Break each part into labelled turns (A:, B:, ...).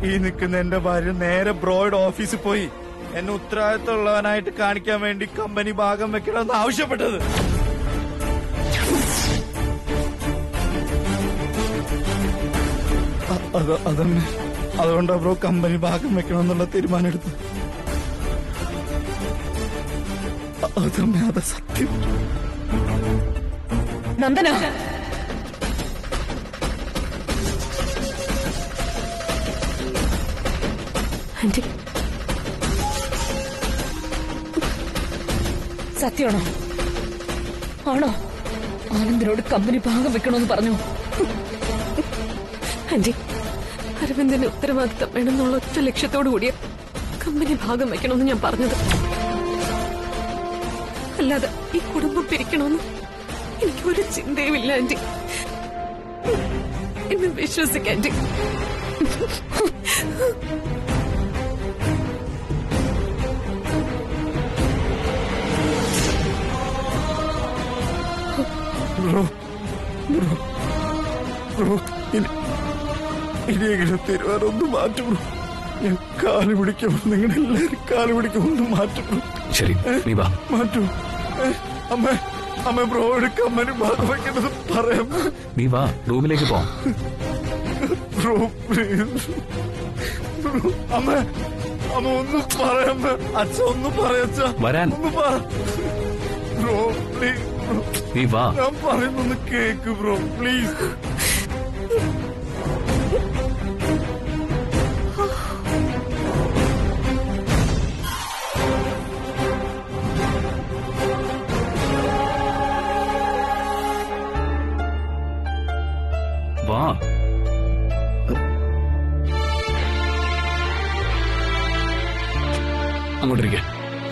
A: ഈ നിൽക്കുന്ന എന്റെ ഭാര്യ നേരെ ബ്രോയുടെ ഓഫീസിൽ പോയി എന്നെ ഉത്തരവാദിത്തമുള്ളവനായിട്ട് കാണിക്കാൻ വേണ്ടി കമ്പനി ഭാഗം വെക്കണമെന്ന് ആവശ്യപ്പെട്ടത് അ- അത് അതന്നെ അതുകൊണ്ടാ ബ്രോ കമ്പനി ഭാഗം വെക്കണമെന്നുള്ള തീരുമാനം എടുത്തത് അ- അതന്നെ അതാ സത്യം
B: നന്ദന ആന്റി സത്യമാണോ ആണോ ആനന്ദിനോട് കമ്പനി ഭാഗം വെക്കണമെന്ന് പറഞ്ഞു ആന്റി അരവിന്ദന് ഉത്തരവാദിത്തം വേണമെന്നുള്ള ഒറ്റ ലക്ഷ്യത്തോടു കൂടിയ കമ്പനി ഭാഗം വെക്കണമെന്ന് ഞാൻ പറഞ്ഞത് അല്ലാതെ ഈ കുടുംബം പിരിക്കണമെന്ന് എനിക്ക് ഒരു ചിന്തയുമില്ല ആന്റി എന്നെ വിശ്വസിക്കാൻ ആന്റി
A: ബ്രോ ബ്രോ ബ്രോ ഇനി ഇനിയെങ്കിലും തീരുമാനം മാറ്റും ബ്രോ ഞാൻ കാല് പിടിക്കും നിങ്ങളുടെ എല്ലാവരും കാല് പിടിക്കും ഒന്ന് മാറ്റും ബ്രോ
C: ശരി നീ വാ
A: മാറ്റൂ ഏ, അമ്മ അമ്മ ബ്രോയുടെ കമ്മന് ഭാഗം വെക്കേണ്ടത് പറയാം
C: നീ വാ റൂമിലേക്ക് പോ
A: ബ്രോ പ്ലീസ് ബ്രോ അമ്മ അമ്മ ഒന്ന് പറയാം അച്ഛ ഒന്ന് പറയച്ച
C: വരാൻ.
A: ഒന്ന് പറ ബ്രോ പ്ലീസ് ബ്രോ
C: നീ വാ
A: ഞാൻ പറയുന്നൊന്ന് കേക്ക് ബ്രോ പ്ലീസ്
C: വാ അങ്ങോട്ടിരിക്കെ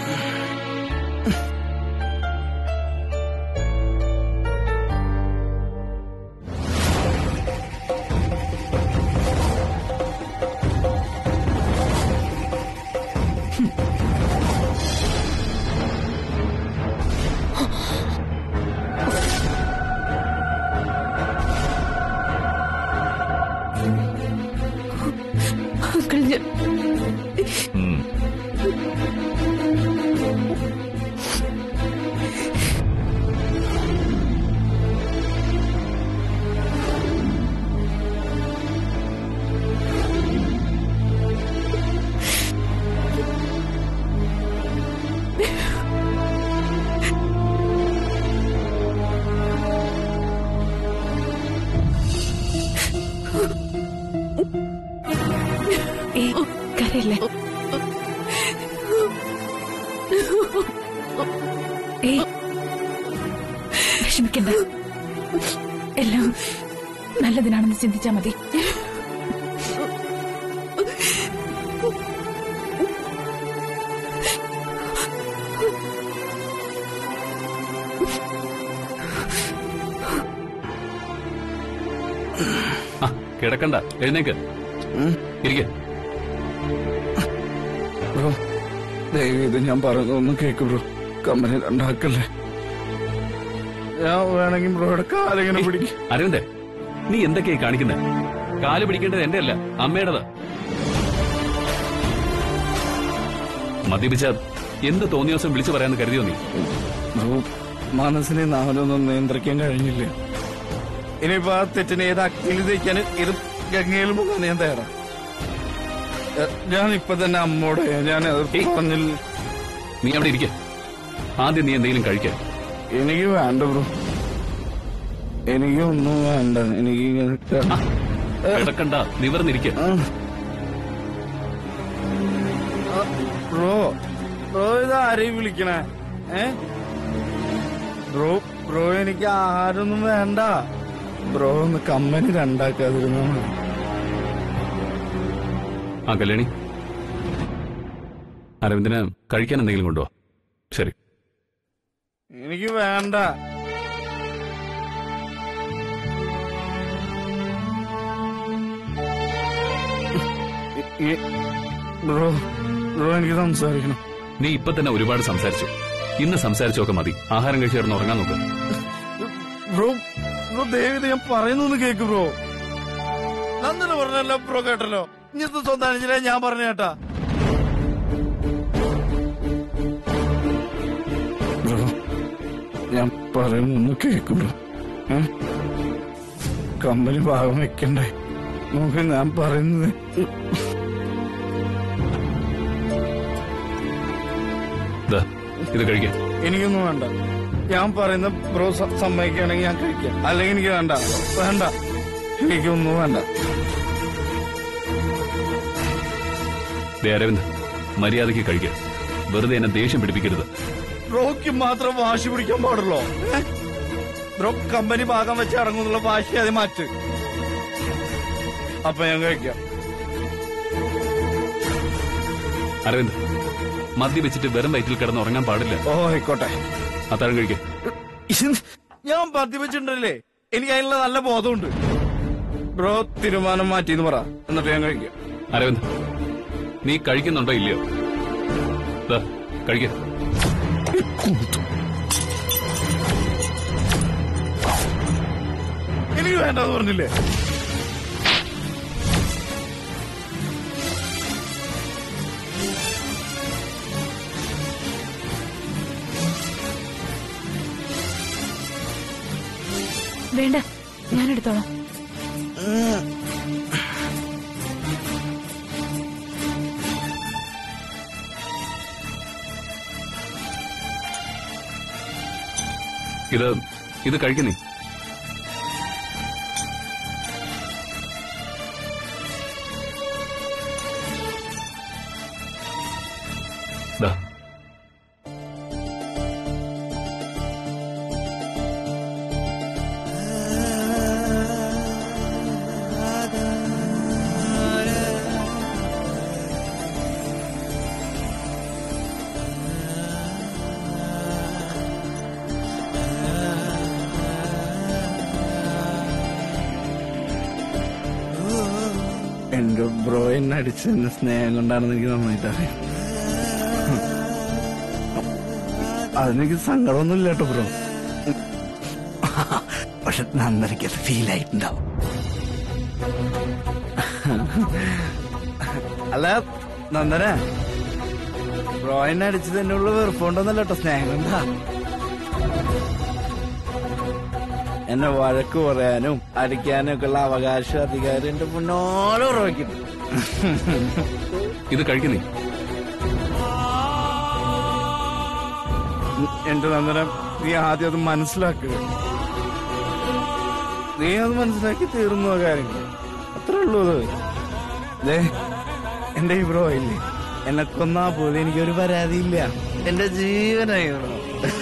B: അങ്കിൾ ഞാൻ ഏയ്, കരയല്ലേ ഏയ് വിഷമിക്കണ്ട എല്ലാം നല്ലതിനാണെന്ന് ചിന്തിച്ചാ മതി
C: ആ കിടക്കണ്ട എഴുന്നേക്ക് ഇരിക്കെ
A: ബ്രോ ദയവ് ഇത് ഞാൻ പറയുന്നതൊന്നും കേക്ക് ബ്രോ കമ്പനി രണ്ടാക്കല്ലേ ഞാൻ വേണമെങ്കിൽ ബ്രോയുടെ കാലിങ്ങനെ പിടിക്കും
C: അരവിന്ദേ നീ എന്തൊക്കെയായി കാണിക്കുന്നേ കാല് പിടിക്കേണ്ടത് എന്റെ അല്ല അമ്മയുടേത് മദ്യപിച്ച എന്ത് തോന്നിയ ദിവസം വിളിച്ചു പറയാന്ന് കരുതിയോ നീ
A: ബ്രോ മനസ്സിനെ നാവലൊന്നും നിയന്ത്രിക്കാൻ കഴിഞ്ഞില്ല ഇനിയിപ്പോ ആ തെറ്റിനെ ഏത് അക്തിയിൽ തയ്ക്കാൻ ഇത് ഗംഗയിൽ മുഖാൻ ഞാൻ തയ്യാറാ എ, ഞാൻ ഇപ്പൊ തന്നെ അമ്മോട് ഞാൻ എതിർത്ത് പറഞ്ഞില്ല
C: നീ അവിടെ ഇരിക്കെ ആദ്യം നീ എന്തെങ്കിലും കഴിക്കാൻ
A: എനിക്ക് വേണ്ട ബ്രോ എനിക്ക് ഒന്നും വേണ്ട എനിക്ക് ഇങ്ങനെ കിട-
C: കിടക്കണ്ട നിവർന്നിരിക്കെ
A: ആ. ആ, ബ്രോ ബ്രോ ഇത് ആരെയും വിളിക്കണേ ഏ ബ്രോ ബ്രോ എനിക്ക് ആഹാരമൊന്നും വേണ്ട ബ്രോ ഒന്ന് കമ്പനി രണ്ടാക്കാതിരുന്നാ മതി
C: ആ കല്യാണി അരവിന്ദന് കഴിക്കാൻ എന്തെങ്കിലും കൊണ്ടുപോ ശരി
A: എനിക്ക് വേണ്ട ഇ- ഇ- ബ്രോ ബ്രോ എനിക്ക് സംസാരിക്കണം
C: നീ ഇപ്പൊ തന്നെ ഒരുപാട് സംസാരിച്ചു ഇന്ന് സംസാരിച്ചൊക്കെ മതി ആഹാരം കഴിച്ച് കിടന്ന് ഉറങ്ങാൻ നോക്ക്
A: ബ്രോ ബ്രോ ദയവിത് ഞാൻ പറയുന്നൊന്ന് കേക്ക് ബ്രോ നന്ദന പറഞ്ഞല്ലോ ബ്രോ കേട്ടല്ലോ ഇങ്ങനത്തെ സ്വന്തം അനുജനെ ഞാൻ പറഞ്ഞു കേട്ടാ ബ്രോ ഞാൻ പറയുന്നൊന്ന് കേൾക്കുള്ളൂ കമ്പനി ഭാഗം വെക്കണ്ടേ നമുക്ക് ഞാൻ പറയുന്നത്
C: ദാ, ഇത് കഴിക്കാം
A: എനിക്കൊന്നും വേണ്ട ഞാൻ പറയുന്ന ബ്രോ സ- സമ്മതിക്കുകയാണെങ്കിൽ ഞാൻ കഴിക്കാം അല്ലെങ്കിൽ എനിക്ക് വേണ്ട വേണ്ട എനിക്കൊന്നും വേണ്ട
C: ദേ അരവിന്ദ് മര്യാദയ്ക്ക് കഴിക്കാം വെറുതെ എന്നെ ദേഷ്യം പിടിപ്പിക്കരുത്
A: ബ്രോക്ക് മാത്രം വാശി പിടിക്കാൻ പാടുള്ളോ ഏ? ബ്രോ കമ്പനി ഭാഗം വെച്ച് ഇറങ്ങുന്നുള്ള വാശി അത് മാറ്റ് അപ്പൊ ഞാൻ കഴിക്കാം
C: അരവിന്ദ് മദ്യ വെച്ചിട്ട് വെറും വയറ്റിൽ കിടന്ന് ഉറങ്ങാൻ പാടില്ല
A: ഓ ആയിക്കോട്ടെ
C: അത്താഴം കഴിക്കാം
A: ഞാൻ മദ്യപിച്ചിട്ടുണ്ടല്ലേ എനിക്ക് അതിനുള്ള നല്ല ബോധമുണ്ട് ബ്രോ തീരുമാനം മാറ്റിന്ന് പറ എന്നിട്ട് ഞാൻ കഴിക്കാം
C: അരവിന്ദ് നീ കഴിക്കുന്നുണ്ടോ ഇല്ലയോ ദാ, കഴിക്കാം
A: എനിക്ക് വേണ്ടെന്ന് പറഞ്ഞില്ലേ
B: വേണ്ട ഞാനെടുത്തോളാം
C: ഇത് ഇത് കഴിക്കുന്നേ ദാ
A: എന്റെ ബ്രോ എന്നെ അടിച്ചതിന്റെ സ്നേഹം കൊണ്ടാണെന്ന് എനിക്ക് നന്നായിട്ട് അറിയാം അതെനിക്ക് സങ്കടമൊന്നുമില്ല കേട്ടോ ബ്രോ പക്ഷെ നന്ദനയ്ക്ക് അത് ഫീൽ ആയിട്ടുണ്ടാവും അല്ല നന്ദന ബ്രോ എന്നെ അടിച്ചത് എന്നുള്ള വെറുപ്പുണ്ടോന്നല്ല കേട്ടോ സ്നേഹം കൊണ്ടാ എന്നെ വഴക്ക് പറയാനും അടിക്കാനും ഒക്കെ ഉള്ള അവകാശം അധികാരം എന്റെ മുന്നോട് ഉറവയ്ക്കുന്നു
C: ഇത് കഴിക്കുന്നേ
A: എന്റെ നന്ദനം നീ ആദ്യം അത് മനസ്സിലാക്കുക നീ അത് മനസ്സിലാക്കി തീർന്നു ആ കാര്യങ്ങൾ അത്രേ ഉള്ളൂ അത് ദേ എന്റെ ഈ ബ്രോ ഇല്ലേ എന്നെ കൊന്നാ പോലും എനിക്കൊരു പരാതിയില്ല എന്റെ ജീവനായി ബ്രോ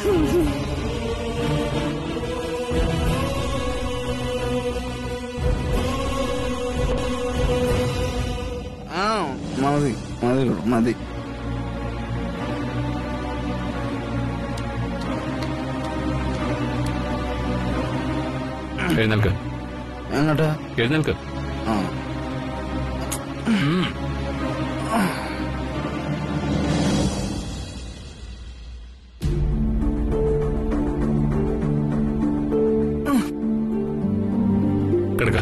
A: ആ മതി മതി ബ്രോ മതി
C: എഴുന്നേൽക്ക്
A: എങ്ങോട്ടാ
C: എഴുന്നേൽക്ക്
A: ആ
C: കിടക്ക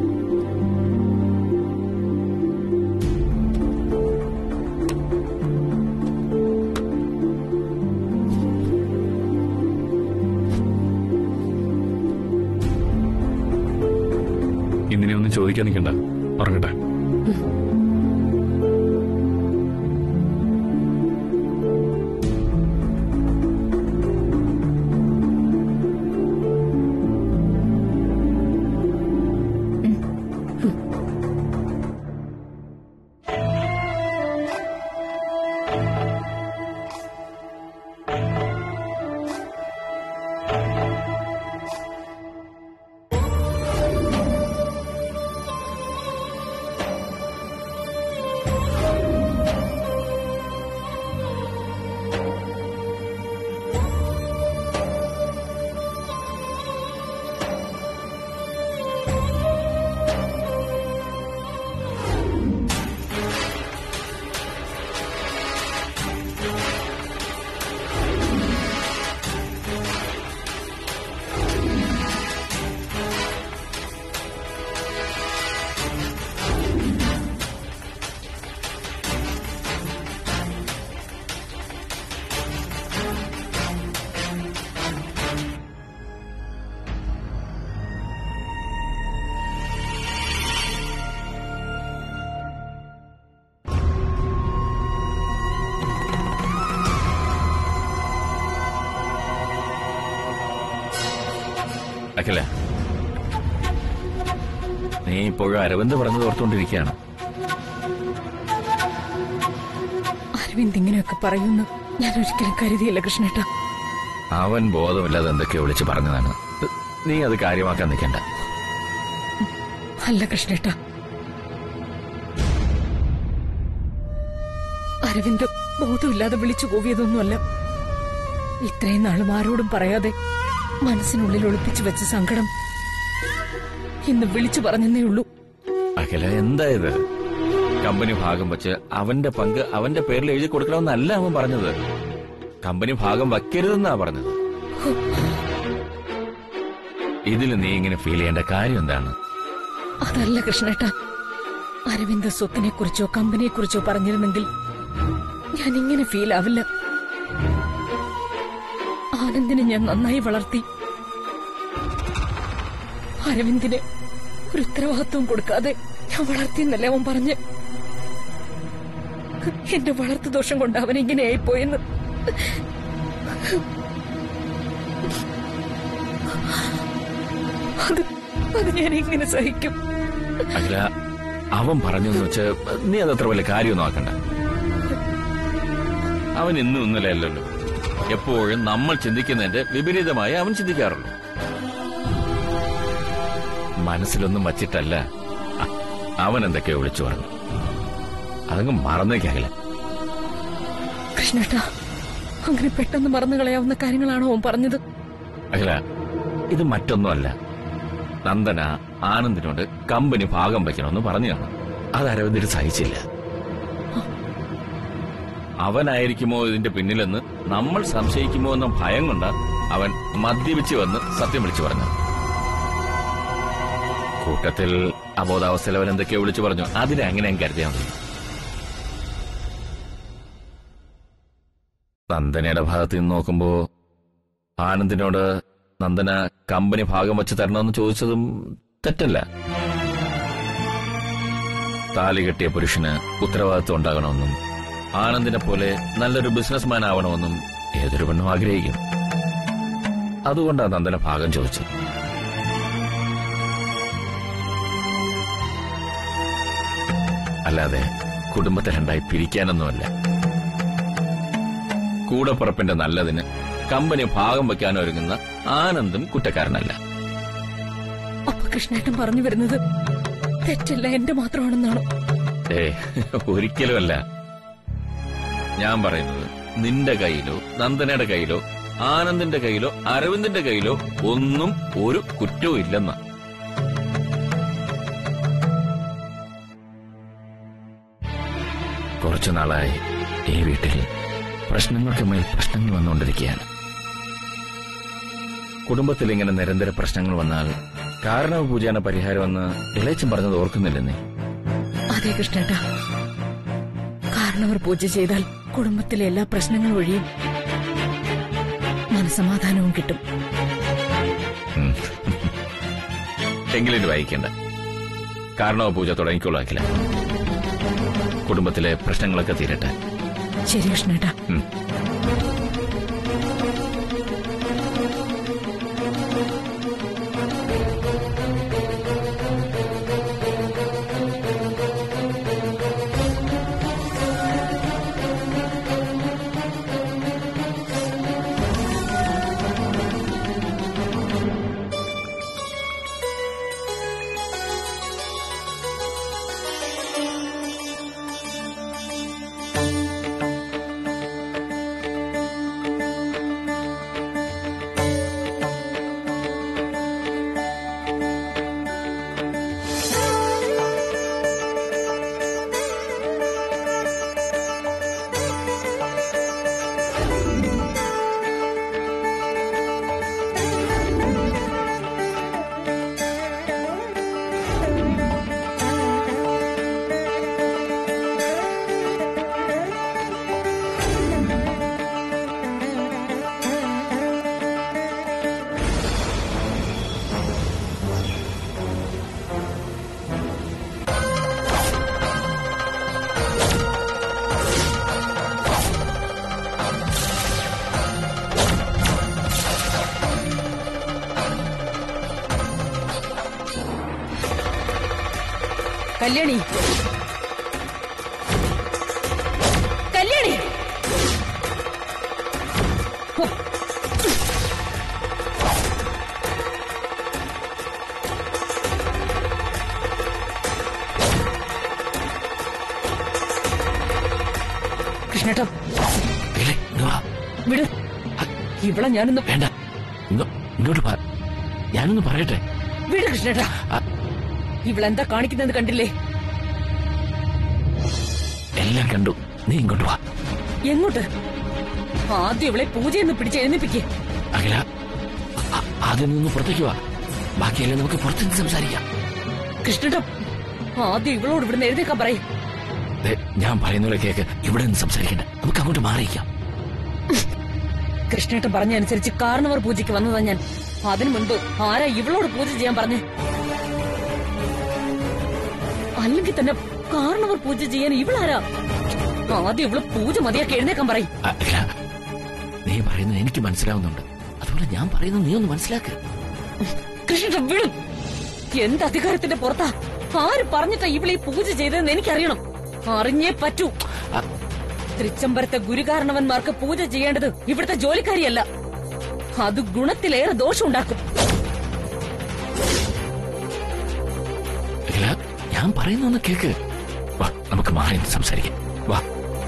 C: ഇന്നിനെ ഒന്നും ചോദിക്കാൻ നിൽക്കണ്ട ഉറങ്ങട്ടെ
D: അഖില നീ ഇപ്പോഴും അരവിന്ദ് പറഞ്ഞത് ഓർത്തുകൊണ്ടിരിക്കുകയാണ്
E: അരവിന്ദ് ഇങ്ങനെയൊക്കെ പറയുന്നു ഞാൻ ഒരിക്കലും കരുതിയില്ല കൃഷ്ണേട്ട
D: അവൻ ബോധമില്ലാതെ എന്തൊക്കെയോ വിളിച്ച് പറഞ്ഞതാണ് നീ അത് കാര്യമാക്കാൻ നിൽക്കണ്ട
E: അല്ല കൃഷ്ണേട്ട അരവിന്ദ് ബോധമില്ലാതെ വിളിച്ചു കൂവിയതൊന്നുമല്ല ഇത്രയും നാളും ആരോടും പറയാതെ മനസ്സിനുള്ളിൽ ഒളിപ്പിച്ചു വെച്ച സങ്കടം ഇന്ന് വിളിച്ചു പറഞ്ഞെന്നേ ഉള്ളൂ
D: അഖില എന്താ ഇത് കമ്പനി ഭാഗം വെച്ച് അവന്റെ പങ്ക് അവന്റെ പേരിൽ എഴുതി കൊടുക്കണമെന്നല്ല അവൻ പറഞ്ഞത് കമ്പനി ഭാഗം വയ്ക്കരുതെന്നാ പറഞ്ഞത് ഇതിൽ നീ ഇങ്ങനെ ഫീൽ ചെയ്യേണ്ട കാര്യം എന്താണ്
E: അതല്ല കൃഷ്ണേട്ട അരവിന്ദ് സ്വത്തിനെ കുറിച്ചോ കമ്പനിയെ കുറിച്ചോ പറഞ്ഞിരുന്നെങ്കിൽ ഞാൻ ഇങ്ങനെ ഫീൽ ആവില്ല ആനന്ദിനെ ഞാൻ നന്നായി വളർത്തി അരവിന്ദിന് ഒരു ഉത്തരവാദിത്വം കൊടുക്കാതെ ഞാൻ വളർത്തിയെന്നല്ലേ അവൻ പറഞ്ഞ് എന്റെ വളർത്തു ദോഷം കൊണ്ട് അവൻ ഇങ്ങനെയായി പോയെന്ന് അത് അത് ഞാൻ എങ്ങനെ സഹിക്കും
D: അഖില അവൻ പറഞ്ഞെന്ന് വെച്ച് നീ അതത്ര വലിയ കാര്യമൊന്നും ആക്കണ്ട അവൻ ഇന്നും ഇന്നലെ അല്ലല്ലോ എപ്പോഴും നമ്മൾ ചിന്തിക്കുന്നതിന്റെ വിപരീതമായി അവൻ ചിന്തിക്കാറുള്ളൂ മനസ്സിലൊന്നും വച്ചിട്ടല്ല അ- അവൻ എന്തൊക്കെയോ വിളിച്ചു പറഞ്ഞു അതങ്ങ് മറന്നേക്കല്ല
E: കൃഷ്ണേട്ട അങ്ങനെ പെട്ടെന്ന് മറന്നു കളയാവുന്ന കാര്യങ്ങളാണോ അവൻ പറഞ്ഞത്
D: അഖില ഇത് മറ്റൊന്നുമല്ല നന്ദന ആനന്ദിനോട് കമ്പനി ഭാഗം വയ്ക്കണമെന്ന് പറഞ്ഞു കാണും അത് അരവിന്ദിന് സഹിച്ചില്ല അവനായിരിക്കുമോ ഇതിന്റെ പിന്നിലെന്ന് നമ്മൾ സംശയിക്കുമോ എന്ന ഭയം കൊണ്ട് അവൻ മദ്യപിച്ച് വന്ന് സത്യം വിളിച്ചു പറഞ്ഞത് കൂട്ടത്തിൽ അബോധാവസ്ഥയിൽ അവൻ എന്തൊക്കെയോ വിളിച്ചു പറഞ്ഞു അതിനെ അങ്ങനെ ഞാൻ കരുതിയാൽ മതി നന്ദനയുടെ ഭാഗത്ത് നിന്ന് നോക്കുമ്പോ ആനന്ദിനോട് നന്ദന കമ്പനി ഭാഗം വെച്ച് തരണമെന്ന് ചോദിച്ചതും തെറ്റല്ല താലി കെട്ടിയ പുരുഷന് ഉത്തരവാദിത്വം ഉണ്ടാകണമെന്നും ആനന്ദിനെ പോലെ നല്ലൊരു ബിസിനസ്മാൻ ആവണമെന്നും ഏതൊരു പെണ്ണും ആഗ്രഹിക്കും അതുകൊണ്ടാണ് നന്ദന ഭാഗം ചോദിച്ചത് അല്ലാതെ കുടുംബത്തെ രണ്ടായി പിരിക്കാനൊന്നുമല്ല കൂടപ്പുറപ്പിന്റെ നല്ലതിന് കമ്പനി ഭാഗം വെക്കാൻ ഒരുങ്ങുന്ന ആനന്ദും കുറ്റക്കാരനല്ല
E: അപ്പൊ കൃഷ്ണേട്ടൻ പറഞ്ഞു വരുന്നത് തെറ്റല്ല എന്റെ മാത്രമാണെന്നാണോ
D: ഏ ഒരിക്കലുമല്ല ഞാൻ പറയുന്നത് നിന്റെ കയ്യിലോ നന്ദനയുടെ കയ്യിലോ ആനന്ദിന്റെ കയ്യിലോ അരവിന്ദിന്റെ കയ്യിലോ ഒന്നും ഒരു കുറ്റവും ഇല്ലെന്ന കുറച്ചു നാളായി ഈ വീട്ടിൽ പ്രശ്നങ്ങൾക്ക് മേൽ പ്രശ്നങ്ങൾ വന്നുകൊണ്ടിരിക്കുകയാണ് കുടുംബത്തിൽ ഇങ്ങനെ നിരന്തര പ്രശ്നങ്ങൾ വന്നാൽ കാരണവ പൂജയാണ് പരിഹാരമെന്ന് ഇളയച്ചൻ പറഞ്ഞത് ഓർക്കുന്നില്ലേ നീ
E: അതെ കൃഷ്ണേട്ട കാരണവർ പൂജ ചെയ്താൽ കുടുംബത്തിലെ എല്ലാ പ്രശ്നങ്ങളും ഒഴിയും മനസമാധാനവും കിട്ടും
D: ഉം. എങ്കിലും ഇത് വായിക്കണ്ട കാരണവ പൂജ തുടങ്ങിക്കൊള്ളാക്കില്ല കുടുംബത്തിലെ പ്രശ്നങ്ങളൊക്കെ തീരട്ടെ
E: ശരി കൃഷ്ണേട്ട
D: ഉം.
E: കല്യാണി കല്യാണി ഹോ. കൃഷ്ണേട്ട
D: അഖിലേ, ഇങ്ങ് വാ.
E: വിട് ഇവിടെ ഞാനൊന്ന്
D: വേണ്ട ഇങ്ങോ- ഇങ്ങോട്ട് വാ ഞാനൊന്ന് പറയട്ടെ
E: വിട് കൃഷ്ണേട്ട
D: ആ,
E: ഇവളെന്താ കാണിക്കുന്നത് കണ്ടില്ലേ
D: എല്ലാം കണ്ടു നീ ഇങ്ങോട്ട് വാ
E: എങ്ങോട്ട് ആദ്യം ഇവളെ പൂജയെന്ന് പിടിച്ച് എഴുന്നേപ്പിക്കേ
D: അഖില ആ- ആദ്യം നിന്ന് പുറത്തേക്ക് വാ ബാക്കിയെല്ലാം നമുക്ക് പുറത്തുനിന്ന് സംസാരിക്കാം
E: കൃഷ്ണേട്ട ആദ്യം ഇവളോട് ഇവിടുന്ന് എഴുന്നേക്കാൻ പറയും
D: ദേ, ഞാൻ പറയുന്ന പോലെ കേക്ക് ഇവിടെ നിന്ന് സംസാരിക്കണ്ട നമുക്ക് അങ്ങോട്ട് മാറിയിക്കാം
E: കൃഷ്ണേട്ടൻ പറഞ്ഞ അനുസരിച്ച് കാരണവർ പൂജയ്ക്ക് വന്നതാ ഞാൻ അതിനു മുൻപ് ആരാ ഇവളോട് പൂജ ചെയ്യാൻ പറഞ്ഞേ അല്ലെങ്കിൽ തന്നെ കാരണവർ പൂജ ചെയ്യാൻ ഇവളാരാ ആദ്യം ഇവള് പൂജ മതിയാക്കി എഴുന്നേക്കാൻ പറയും
D: അഖില നീ പറയുന്നത് എനിക്ക് മനസ്സിലാവുന്നുണ്ട് അതുപോലെ ഞാൻ പറയുന്നത് നീ ഒന്ന് മനസ്സിലാക്ക്
E: കൃഷ്ണേട്ടൻ വിടും എന്ത് അധികാരത്തിന്റെ പുറത്താ ആര് പറഞ്ഞിട്ടാ ഇവളെ ഈ പൂജ ചെയ്തതെന്ന് എനിക്കറിയണം അറിഞ്ഞേ പറ്റൂ
D: ആ,
E: തൃച്ചംബരത്തെ ഗുരുകാരണവന്മാർക്ക് പൂജ ചെയ്യേണ്ടത് ഇവിടുത്തെ ജോലിക്കാരിയല്ല അത് ഗുണത്തിലേറെ ദോഷമുണ്ടാക്കും
D: അഖില ഞാൻ പറയുന്ന ഒന്ന് കേക്ക് വാ നമുക്ക് മാറി നിന്ന് സംസാരിക്കാം വാ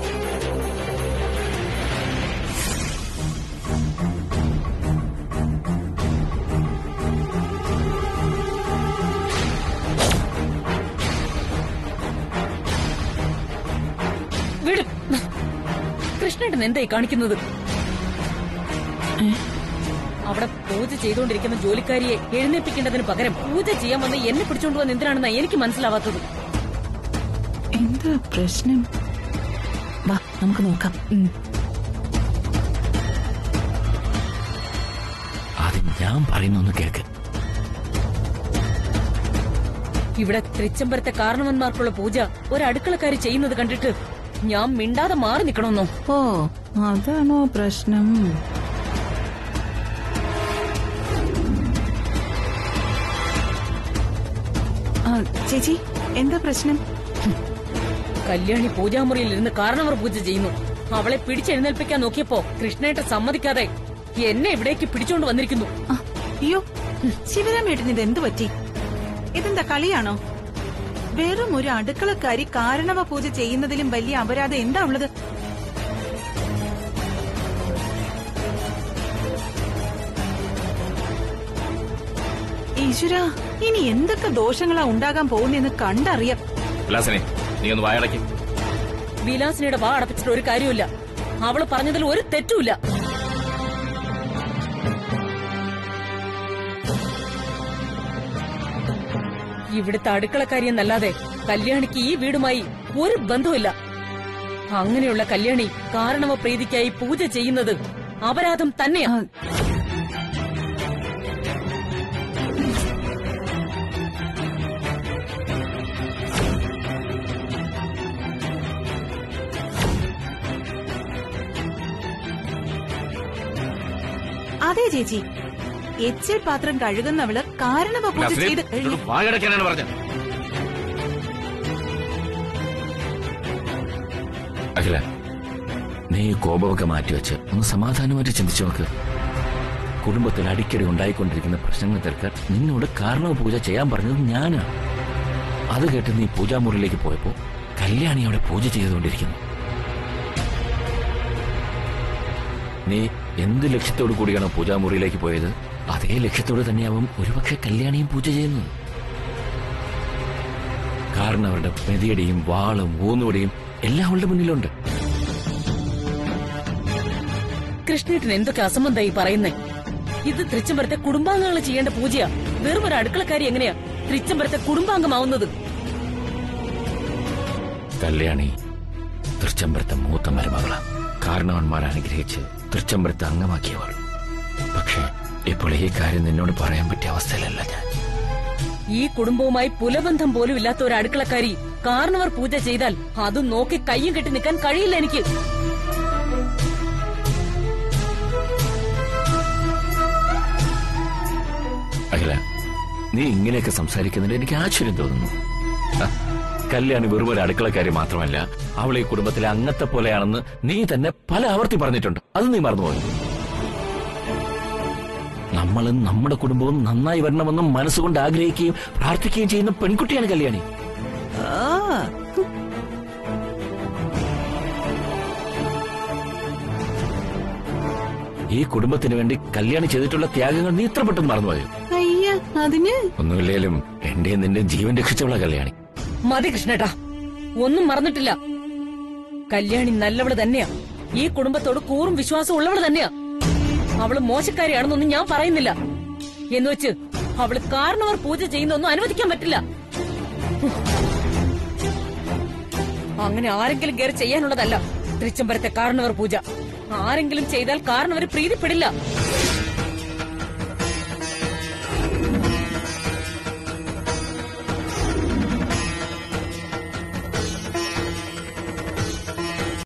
E: വിടും കൃഷ്ണേട്ടൻ എന്തായി കാണിക്കുന്നത് അവിടെ പൂജ ചെയ്തുകൊണ്ടിരിക്കുന്ന ജോലിക്കാരിയെ എഴുന്നേപ്പിക്കേണ്ടതിന് പകരം പൂജ ചെയ്യാൻ വന്ന് എന്നെ പിടിച്ചോണ്ട് വന്ന് എന്തിനാണെന്നാ എനിക്ക് മനസ്സിലാവാത്തത്
F: എന്താ പ്രശ്നം വാ നമുക്ക് നോക്കാം
D: ആദ്യം ഞാൻ പറയുന്ന ഒന്ന് കേക്ക്
E: ഇവിടെ തൃച്ചംബരത്തെ കാരണവന്മാർക്കുള്ള പൂജ ഒരു അടുക്കളക്കാരി ചെയ്യുന്നത് കണ്ടിട്ട് ഞാൻ മിണ്ടാതെ മാറി നിക്കണമെന്നോ
F: ഓ അതാണോ പ്രശ്നം ആ, ചേച്ചി എന്താ പ്രശ്നം
E: കല്യാണി പൂജാമുറിയിൽ ഇരുന്ന് കാരണവർ പൂജ ചെയ്യുന്നു അവളെ പിടിച്ചെഴുന്നേൽപ്പിക്കാൻ നോക്കിയപ്പോ കൃഷ്ണേട്ട സമ്മതിക്കാതെ എന്നെ ഇവിടേക്ക് പിടിച്ചോണ്ട് വന്നിരിക്കുന്നു
F: ആ, അയ്യോ ശിവരാമേട്ടന് ഇത് എന്തു പറ്റി ഇതെന്താ കളിയാണോ വെറും ഒരു അടുക്കളക്കാരി കാരണവ പൂജ ചെയ്യുന്നതിലും വലിയ അപരാധം എന്താ ഉള്ളത് ഈശ്വര ഇനി എന്തൊക്കെ ദോഷങ്ങളാ ഉണ്ടാകാൻ പോകുന്നെന്ന് കണ്ടറിയാം
D: വിലാസനെ നീ ഒന്ന് വായടയ്ക്കും
E: വിലാസിനിയുടെ വാ അടപ്പിച്ചിട്ട് ഒരു കാര്യമില്ല അവള് പറഞ്ഞതിൽ ഒരു തെറ്റുമില്ല ഇവിടുത്തെ അടുക്കളക്കാരി എന്നല്ലാതെ കല്യാണിക്ക് ഈ വീടുമായി ഒരു ബന്ധവുമില്ല അങ്ങനെയുള്ള കല്യാണി കാരണവ പ്രീതിക്കായി പൂജ ചെയ്യുന്നത് അപരാധം തന്നെയാ
F: അതെ ചേച്ചി എച്ചിൽ പാത്രം കഴുകുന്നവള് കാരണവ പൂജ ചെയ്ത് കഴിഞ്ഞു
D: വായടയ്ക്കാനാണ് പറഞ്ഞത് അഖില നീ ഈ കോപമൊക്കെ മാറ്റിവെച്ച് ഒന്ന് സമാധാനമായിട്ട് ചിന്തിച്ചു നോക്ക് കുടുംബത്തിൽ അടിക്കടി ഉണ്ടായിക്കൊണ്ടിരിക്കുന്ന പ്രശ്നങ്ങൾ തീർക്കാൻ നിന്നോട് കാരണവ പൂജ ചെയ്യാൻ പറഞ്ഞത് ഞാനാ അത് കേട്ട് നീ പൂജാമുറിയിലേക്ക് പോയപ്പോ കല്യാണി അവിടെ പൂജ ചെയ്തുകൊണ്ടിരിക്കുന്നു നീ എന്ത് ലക്ഷ്യത്തോടു കൂടിയാണോ പൂജാമുറിയിലേക്ക് പോയത് അതേ ലക്ഷ്യത്തോട് തന്നെയാവും ഒരുപക്ഷെ കല്യാണിയും പൂജ ചെയ്യുന്നത് കാരണം അവരുടെ മെതിയടിയും വാളും ഊന്നുവടിയും എല്ലാം അവളുടെ മുന്നിലുണ്ട്
E: കൃഷ്ണേട്ടൻ എന്തൊക്കെ അസംബന്ധായി പറയുന്നേ ഇത് തൃച്ചംബരത്തെ കുടുംബാംഗങ്ങൾ ചെയ്യേണ്ട പൂജയാ വെറും ഒരു അടുക്കളക്കാരി എങ്ങനെയാ തൃച്ചംബരത്തെ കുടുംബാംഗമാവുന്നത്
D: കല്യാണി തൃച്ചംബരത്തെ മൂത്ത മരുമകള കാരണവന്മാർ അനുഗ്രഹിച്ച് തൃച്ചംബരത്തെ അംഗമാക്കിയവൾ പക്ഷേ ഇപ്പോൾ ഈ കാര്യം നിന്നോട് പറയാൻ പറ്റിയ അവസ്ഥയിലല്ല ഞാൻ
E: ഈ കുടുംബവുമായി പുലബന്ധം പോലും ഇല്ലാത്ത ഒരു അടുക്കളക്കാരി കാരണവർ പൂജ ചെയ്താൽ അതും നോക്കി കയ്യും കെട്ടി നിൽക്കാൻ കഴിയില്ല എനിക്ക്
D: അഖില നീ ഇങ്ങനെയൊക്കെ സംസാരിക്കുന്നതിൽ എനിക്ക് ആശ്ചര്യം തോന്നുന്നു ആ, കല്യാണി വെറും ഒരു അടുക്കളക്കാരി മാത്രമല്ല അവൾ ഈ കുടുംബത്തിലെ അംഗത്തെ പോലെയാണെന്ന് നീ തന്നെ പല ആവർത്തി പറഞ്ഞിട്ടുണ്ട് അത് നീ മറന്നുപോയി നമ്മളും നമ്മുടെ കുടുംബവും നന്നായി വരണമെന്നും മനസ്സുകൊണ്ട് ആഗ്രഹിക്കുകയും പ്രാർത്ഥിക്കുകയും ചെയ്യുന്ന പെൺകുട്ടിയാണ് കല്യാണി
F: ആ
D: ഈ കുടുംബത്തിന് വേണ്ടി കല്യാണി ചെയ്തിട്ടുള്ള ത്യാഗങ്ങൾ നീ ഇത്ര പെട്ടെന്ന് മറന്നുപോയോ
F: അയ്യ അതിന്
D: ഒന്നുമില്ലേലും എന്റെ നിന്റെ ജീവൻ രക്ഷിച്ചവള കല്യാണി
E: മതി കൃഷ്ണേട്ടാ ഒന്നും മറന്നിട്ടില്ല കല്യാണി നല്ലവള് തന്നെയാ ഈ കുടുംബത്തോട് കൂറും വിശ്വാസം ഉള്ളവള് തന്നെയാ അവള് മോശക്കാരിയാണെന്നൊന്നും ഞാൻ പറയുന്നില്ല എന്ന് വെച്ച് അവള് കാരണവർ പൂജ ചെയ്യുന്നൊന്നും അനുവദിക്കാൻ പറ്റില്ല ഹും. അങ്ങനെ ആരെങ്കിലും കയറി ചെയ്യാനുള്ളതല്ല തൃച്ചംബരത്തെ കാരണവർ പൂജ ആരെങ്കിലും ചെയ്താൽ കാരണവർ പ്രീതിപ്പെടില്ല